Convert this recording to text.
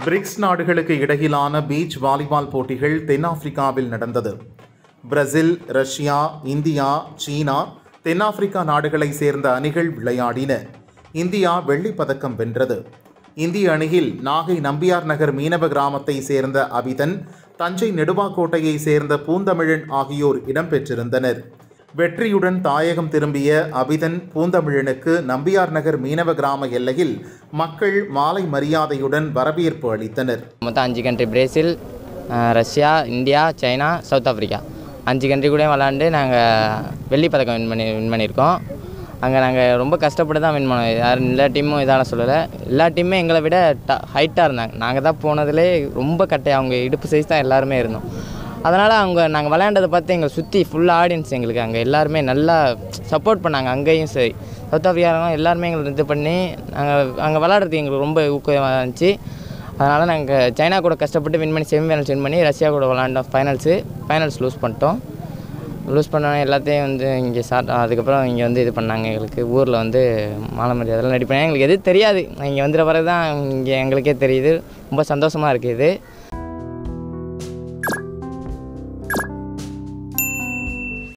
BRICS நாடுகளுக்கு இடையிலான beach volleyball போட்டிகள் தென்னாப்பிரிக்காவில் நடந்தது பிரேசில் ரஷ்யா இந்தியா சீனா தென்னாப்பிரிக்கா நாடுகளை சேர்ந்த அணிகள் விளையாடின இந்தியா வெள்ளிப் பதக்கம் வென்றது இந்திய அணியில் நாகை நம்பியார் நகர் மீனவ கிராமத்தை சேர்ந்த அபிதன் தஞ்சை நெடுவாக்கோட்டையை சேர்ந்த பூந்தமிழன் ஆகியோர் இடம்பெற்றிருந்தனர் வெற்றியுடன் தாயகம் திரும்பிய அபிதன் பூந்தமிழனுக்கு நம்பியார் நகர் மீனவ கிராம எல்லையில் மக்கள் மாலை மரியாதையுடன் வரவேற்பு அளித்தனர் மொத்தம் அஞ்சு country Brazil ah, Russia India China South Africa அஞ்சு கண்ட்ரி கூட விளாண்டு நாங்கள் வெள்ளி பதக்கம் வின் பண்ணி வின் பண்ணியிருக்கோம் அங்கே நாங்கள் ரொம்ப கஷ்டப்பட்டு தான் வின் பண்ணோம் யாரும் எல்லா டீமும் இதான சொல்லலை எல்லா டீமுமே எங்களை விட ட ஹைட்டாக இருந்தாங்க நாங்கள் தான் போனதுலே ரொம்ப கட்டை அவங்க இடுப்பு சைஸ் தான் எல்லாருமே இருந்தோம் அதனால் அவங்க நாங்கள் விளையாண்டதை பார்த்து எங்களை சுற்றி ஃபுல் ஆடியன்ஸ் எங்களுக்கு அங்கே எல்லாருமே நல்லா சப்போர்ட் பண்ணாங்க அங்கேயும் சரி சவுத் ஆஃப்ரிக்காரங்க எல்லாருமே எங்களுக்கு இது பண்ணி நாங்கள் அங்கே விளாட்றதுக்கு எங்களுக்கு ரொம்ப ஊக்கமாக இருந்துச்சு அதனால் நாங்கள் சைனா கூட கஷ்டப்பட்டு வின் பண்ணி செமிஃபைனல்ஸ் வின் பண்ணி ரஷ்யா கூட விளாண்டோம் ஃபைனல்ஸு ஃபைனல்ஸ் லூஸ் பண்ணிட்டோம் லூஸ் பண்ணோன்னே எல்லாத்தையும் வந்து இங்கே சாட் அதுக்கப்புறம் இங்கே வந்து இது பண்ணாங்க எங்களுக்கு ஊரில் வந்து மாலை மரியாதைலாம் ரெடி பண்ணாங்க எங்களுக்கு எதுவும் தெரியாது இங்கே வந்துட பிறகு தான் இங்கே எங்களுக்கே தெரியுது ரொம்ப சந்தோஷமாக இருக்குது இது